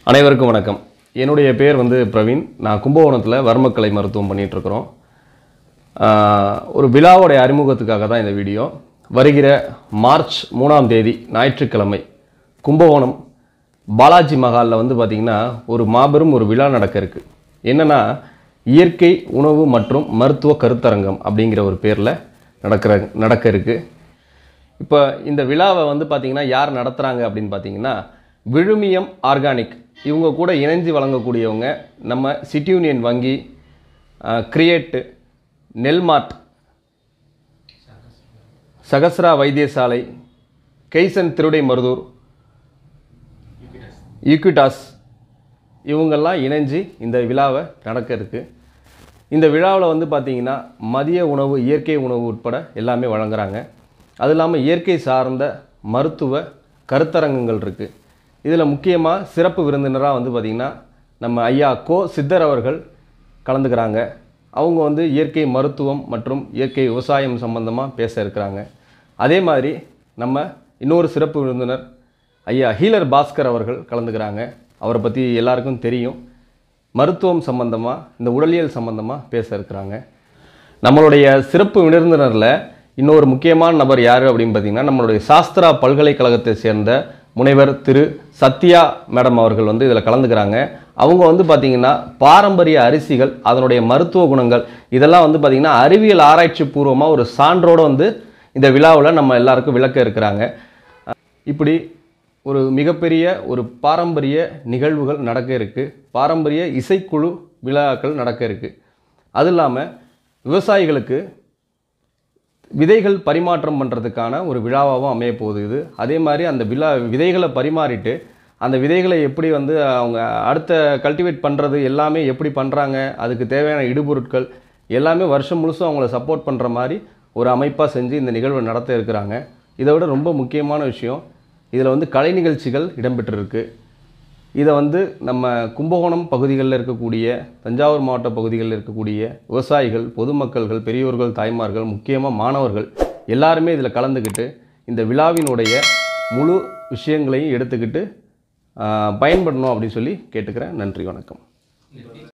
அனைவருக்கும் வணக்கம் என்னுடைய பேர் வந்து பிரவீன் நான் கும்பகோணத்தில் வர்மக்கலை மருத்துவம் பண்ணிட்டு இருக்கிறோம் ஆஹ், ஒரு விழாவுடைய அறிமுகத்துக்காக தான் இந்த வீடியோ வருகிற மார்ச் மூணாம் தேதி ஞாயிற்றுக்கிழமை கும்பகோணம் பாலாஜி மகாலில் வந்து பார்த்திங்கன்னா ஒரு மாபெரும் ஒரு விழா நடக்க இருக்கு என்னென்னா இயற்கை உணவு மற்றும் மருத்துவ கருத்தரங்கம் அப்படிங்கிற ஒரு பேரில் நடக்கிற நடக்க இருக்கு இப்போ இந்த விழாவை வந்து பார்த்தீங்கன்னா யார் நடத்துகிறாங்க அப்படின்னு பார்த்தீங்கன்னா விழுமியம் ஆர்கானிக் இவங்க கூட இணைஞ்சு வழங்கக்கூடியவங்க நம்ம சிட்டி யூனியன் வங்கி கிரியேட்டு நெல்மார்ட் சகஸ்ரா வைத்தியசாலை கெய்சன் திருடை மருதூர் ஈக்விட்டாஸ் இவங்கெல்லாம் இணைஞ்சு இந்த விழாவை நடக்க இருக்கு இந்த விழாவில் வந்து பார்த்திங்கன்னா மதிய உணவு இயற்கை உணவு உட்பட எல்லாமே வழங்குறாங்க அது இல்லாமல் இயற்கை சார்ந்த மருத்துவ கருத்தரங்கங்கள் இருக்குது இதில் முக்கியமாக சிறப்பு விருந்தினராக வந்து பார்த்திங்கன்னா நம்ம ஐயா கோ சித்தர் அவர்கள் கலந்துக்கிறாங்க அவங்க வந்து இயற்கை மருத்துவம் மற்றும் இயற்கை விவசாயம் சம்பந்தமாக பேச இருக்கிறாங்க அதே மாதிரி நம்ம இன்னொரு சிறப்பு விருந்தினர் ஐயா ஹீலர் பாஸ்கர் அவர்கள் கலந்துக்கிறாங்க அவரை பற்றி எல்லாருக்கும் தெரியும் மருத்துவம் சம்பந்தமாக இந்த உடலியல் சம்பந்தமாக பேச இருக்கிறாங்க நம்மளுடைய சிறப்பு விருந்தினரில் இன்னொரு முக்கியமான நபர் யார் அப்படின்னு பார்த்தீங்கன்னா நம்மளுடைய சாஸ்திரா பல்கலைக்கழகத்தை சேர்ந்த முனைவர் திரு சத்யா மேடம் அவர்கள் வந்து இதில் கலந்துக்கிறாங்க அவங்க வந்து பார்த்திங்கன்னா பாரம்பரிய அரிசிகள் அதனுடைய மருத்துவ குணங்கள் இதெல்லாம் வந்து பார்த்திங்கன்னா அறிவியல் ஆராய்ச்சி பூர்வமாக ஒரு சான்றோடு வந்து இந்த விழாவில் நம்ம எல்லாருக்கும் விளக்க இருக்கிறாங்க இப்படி ஒரு மிகப்பெரிய ஒரு பாரம்பரிய நிகழ்வுகள் நடக்க இருக்கு பாரம்பரிய இசைக்குழு விழாக்கள் நடக்க இருக்கு அது இல்லாமல் விவசாயிகளுக்கு விதைகள் பரிமாற்றம் பண்ணுறதுக்கான ஒரு விழாவாகவும் அமைய போகுது இது அதே மாதிரி அந்த விழா விதைகளை பரிமாறிட்டு அந்த விதைகளை எப்படி வந்து அவங்க அடுத்த கல்டிவேட் பண்ணுறது எல்லாமே எப்படி பண்ணுறாங்க அதுக்கு தேவையான இடுபொருட்கள் எல்லாமே வருஷம் முழுசும் அவங்கள சப்போர்ட் பண்ணுற மாதிரி ஒரு அமைப்பாக செஞ்சு இந்த நிகழ்வை நடத்த இருக்கிறாங்க இதை விட ரொம்ப முக்கியமான விஷயம் இதில் வந்து கலை நிகழ்ச்சிகள் இடம்பெற்றிருக்கு இதை வந்து நம்ம கும்பகோணம் பகுதிகளில் இருக்கக்கூடிய தஞ்சாவூர் மாவட்ட பகுதிகளில் இருக்கக்கூடிய விவசாயிகள் பொதுமக்கள்கள் பெரியோர்கள் தாய்மார்கள் முக்கியமாக மாணவர்கள் எல்லாருமே இதில் கலந்துக்கிட்டு இந்த விழாவினுடைய முழு விஷயங்களையும் எடுத்துக்கிட்டு ஆஹ், பயன்படணும் அப்படின்னு சொல்லி கேட்டுக்கிறேன் நன்றி வணக்கம்